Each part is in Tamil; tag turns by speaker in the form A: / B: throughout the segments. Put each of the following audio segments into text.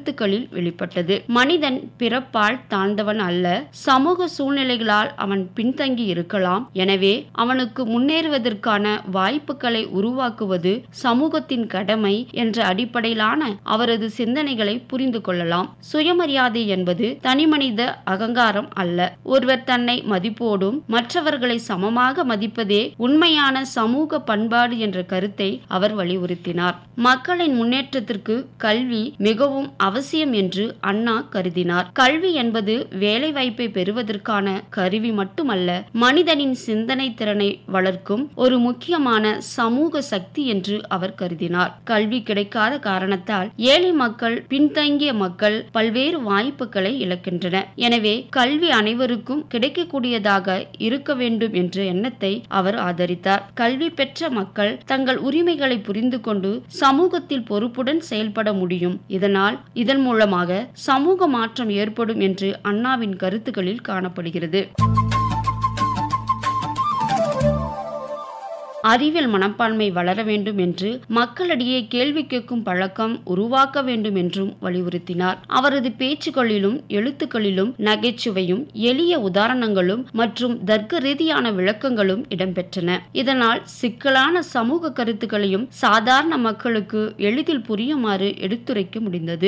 A: கருத்துக்களில் வெளிப்பட்டது மனிதன் பிறப்பால் தாழ்ந்தவன் அல்ல சமூக சூழ்நிலைகளால் அவன் பின்தங்கி இருக்கலாம் எனவே அவனுக்கு முன்னேறுவதற்கான வாய்ப்புகளை உருவாக்குவது சமூகத்தின் கடமை என்ற அடிப்படையிலான அவரது சிந்தனைகளை புரிந்து கொள்ளலாம் சுயமரியாதை என்பது தனிமனித அகங்காரம் அல்ல ஒருவர் தன்னை மதிப்போடும் மற்றவர்களை சமமாக மதிப்பதே உண்மையான சமூக பண்பாடு என்ற கருத்தை அவர் வலியுறுத்தினார் மக்களின் முன்னேற்றத்திற்கு கல்வி மிகவும் அவசியம் என்று அண்ணா கருதினார் கல்வி என்பது வேலைவாய்ப்பை பெறுவதற்கான கருவி மட்டுமல்ல மனிதனின் சிந்தனை திறனை வளர்க்கும் ஒரு முக்கியமான சமூக சக்தி என்று அவர் கருதினார் கல்வி கிடைக்காத காரணத்தால் ஏழை மக்கள் பின்தங்கிய மக்கள் பல்வேறு வாய்ப்புகளை இழக்கின்றன எனவே கல்வி அனைவருக்கும் கிடைக்கக்கூடியதாக இருக்க வேண்டும் என்ற எண்ணத்தை அவர் ஆதரித்தார் கல்வி பெற்ற மக்கள் தங்கள் உரிமைகளை புரிந்து கொண்டு சமூகத்தில் பொறுப்புடன் செயல்பட முடியும் இதனால் இதன் மூலமாக சமூக மாற்றம் ஏற்படும் என்று அண்ணாவின் கருத்துக்களில் காணப்படுகிறது அறிவியல் மனப்பான்மை வளர வேண்டும் என்று மக்களிடையே கேள்வி கேட்கும் பழக்கம் உருவாக்க வேண்டும் என்றும் வலியுறுத்தினார் அவரது பேச்சுக்களிலும் எழுத்துக்களிலும் நகைச்சுவையும் எளிய உதாரணங்களும் மற்றும் தர்க்க ரீதியான விளக்கங்களும் இடம்பெற்றன இதனால் சிக்கலான சமூக கருத்துக்களையும் சாதாரண மக்களுக்கு எளிதில் புரியுமாறு எடுத்துரைக்க முடிந்தது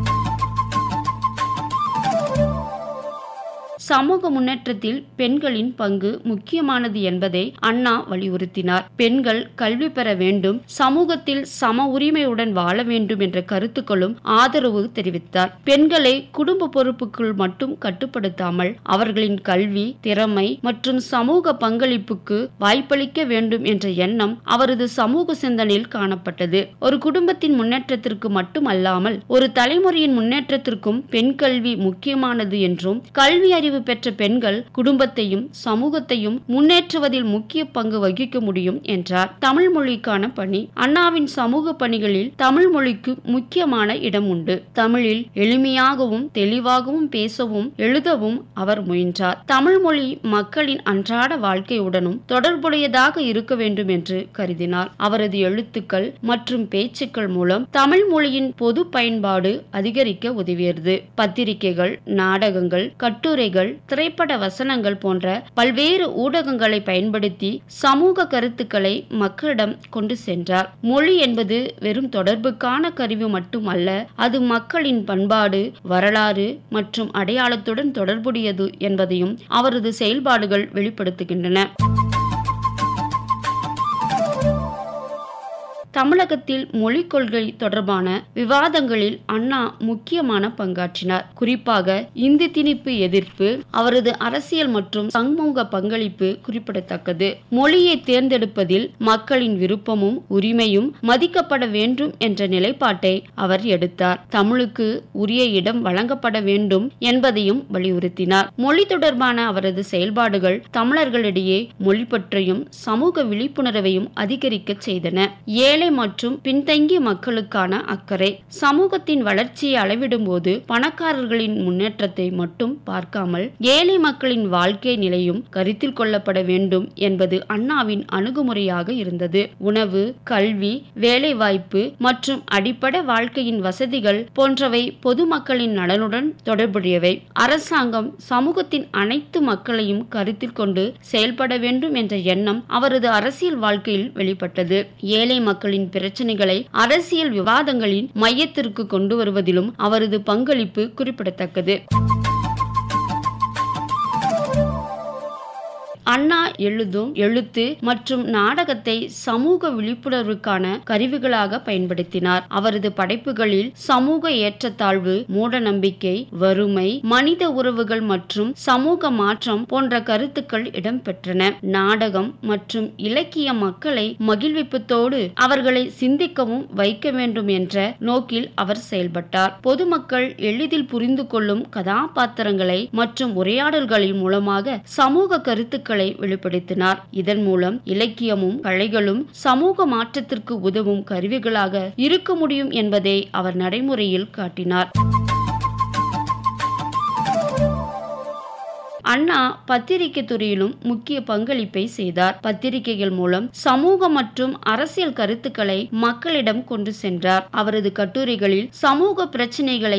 A: சமூக முன்னேற்றத்தில் பெண்களின் பங்கு முக்கியமானது என்பதை அண்ணா வலியுறுத்தினார் பெண்கள் கல்வி பெற வேண்டும் சமூகத்தில் சம உரிமையுடன் வாழ வேண்டும் என்ற கருத்துக்களும் ஆதரவு தெரிவித்தார் பெண்களை குடும்ப பொறுப்புக்குள் மட்டும் கட்டுப்படுத்தாமல் அவர்களின் கல்வி திறமை மற்றும் சமூக பங்களிப்புக்கு வாய்ப்பளிக்க வேண்டும் என்ற எண்ணம் அவரது சமூக சிந்தனையில் காணப்பட்டது ஒரு குடும்பத்தின் முன்னேற்றத்திற்கு மட்டுமல்லாமல் ஒரு தலைமுறையின் முன்னேற்றத்திற்கும் பெண் கல்வி முக்கியமானது என்றும் கல்வி அறிவு பெற்ற பெண்கள் குடும்பத்தையும் சமூகத்தையும் முன்னேற்றுவதில் முக்கிய பங்கு வகிக்க முடியும் என்றார் தமிழ் மொழிக்கான பணி அண்ணாவின் சமூக பணிகளில் தமிழ் மொழிக்கு முக்கியமான இடம் உண்டு தமிழில் எளிமையாகவும் தெளிவாகவும் பேசவும் எழுதவும் அவர் முயன்றார் தமிழ் மொழி மக்களின் அன்றாட வாழ்க்கையுடனும் தொடர்புடையதாக இருக்க வேண்டும் என்று கருதினார் அவரது எழுத்துக்கள் மற்றும் பேச்சுக்கள் மூலம் தமிழ் மொழியின் பொது பயன்பாடு அதிகரிக்க உதவியது பத்திரிகைகள் நாடகங்கள் கட்டுரைகள் திரைப்பட வசனங்கள் போன்ற பல்வேறு ஊடகங்களை பயன்படுத்தி சமூக கருத்துக்களை மக்களிடம் கொண்டு சென்றார் மொழி என்பது வெறும் தொடர்புக்கான கருவி மட்டுமல்ல அது மக்களின் பண்பாடு வரலாறு மற்றும் அடையாளத்துடன் தொடர்புடையது என்பதையும் அவரது செயல்பாடுகள் வெளிப்படுத்துகின்றன தமிழகத்தில் மொழிக் கொள்கை தொடர்பான விவாதங்களில் அண்ணா முக்கியமான பங்காற்றினார் குறிப்பாக இந்தி திணிப்பு எதிர்ப்பு அவரது அரசியல் மற்றும் சமூக பங்களிப்பு குறிப்பிடத்தக்கது மொழியை தேர்ந்தெடுப்பதில் மக்களின் விருப்பமும் உரிமையும் மதிக்கப்பட வேண்டும் என்ற நிலைப்பாட்டை அவர் எடுத்தார் தமிழுக்கு உரிய இடம் வழங்கப்பட வேண்டும் என்பதையும் வலியுறுத்தினார் மொழி தொடர்பான அவரது செயல்பாடுகள் தமிழர்களிடையே மொழி பற்றியும் சமூக விழிப்புணர்வையும் அதிகரிக்க செய்தன ஏழை மற்றும் பின்தங்கிய மக்களுக்கான அக்கறை சமூகத்தின் வளர்ச்சியை அளவிடும்போது பணக்காரர்களின் முன்னேற்றத்தை மட்டும் பார்க்காமல் ஏழை மக்களின் வாழ்க்கை நிலையும் கருத்தில் கொள்ளப்பட வேண்டும் என்பது அண்ணாவின் அணுகுமுறையாக இருந்தது உணவு கல்வி வேலைவாய்ப்பு மற்றும் அடிப்படை வாழ்க்கையின் வசதிகள் போன்றவை பொதுமக்களின் நலனுடன் தொடர்புடையவை அரசாங்கம் சமூகத்தின் அனைத்து மக்களையும் கருத்தில் கொண்டு செயல்பட வேண்டும் என்ற எண்ணம் அவரது அரசியல் வாழ்க்கையில் வெளிப்பட்டது ஏழை மக்களின் பிரச்சனைகளை அரசியல் விவாதங்களின் மையத்திற்கு கொண்டு வருவதிலும் அவரது பங்களிப்பு குறிப்பிடத்தக்கது அண்ணா எழுதும் எழுத்து மற்றும் நாடகத்தை சமூக விழிப்புணர்வுக்கான கருவிகளாக பயன்படுத்தினார் அவரது படைப்புகளில் சமூக ஏற்றத்தாழ்வு மூட நம்பிக்கை வறுமை மனித உறவுகள் மற்றும் சமூக மாற்றம் போன்ற கருத்துக்கள் இடம்பெற்றன நாடகம் மற்றும் இலக்கிய மக்களை மகிழ்விப்பத்தோடு அவர்களை சிந்திக்கவும் வைக்க வேண்டும் என்ற நோக்கில் அவர் செயல்பட்டார் பொதுமக்கள் எளிதில் புரிந்து கொள்ளும் கதாபாத்திரங்களை மற்றும் உரையாடல்களின் மூலமாக சமூக கருத்துக்களை வெளிப்படுத்தினார் இதன் மூலம் இலக்கியமும் கலைகளும் சமூக மாற்றத்திற்கு உதவும் கருவிகளாக இருக்க முடியும் என்பதை அவர் நடைமுறையில் காட்டினார் அண்ணா பத்திரிகை துறையிலும் முக்கிய பங்களிப்பை செய்தார் பத்திரிகைகள் மூலம் சமூக மற்றும் அரசியல் கருத்துக்களை மக்களிடம் கொண்டு சென்றார் அவரது கட்டுரைகளில் சமூக பிரச்சினைகளை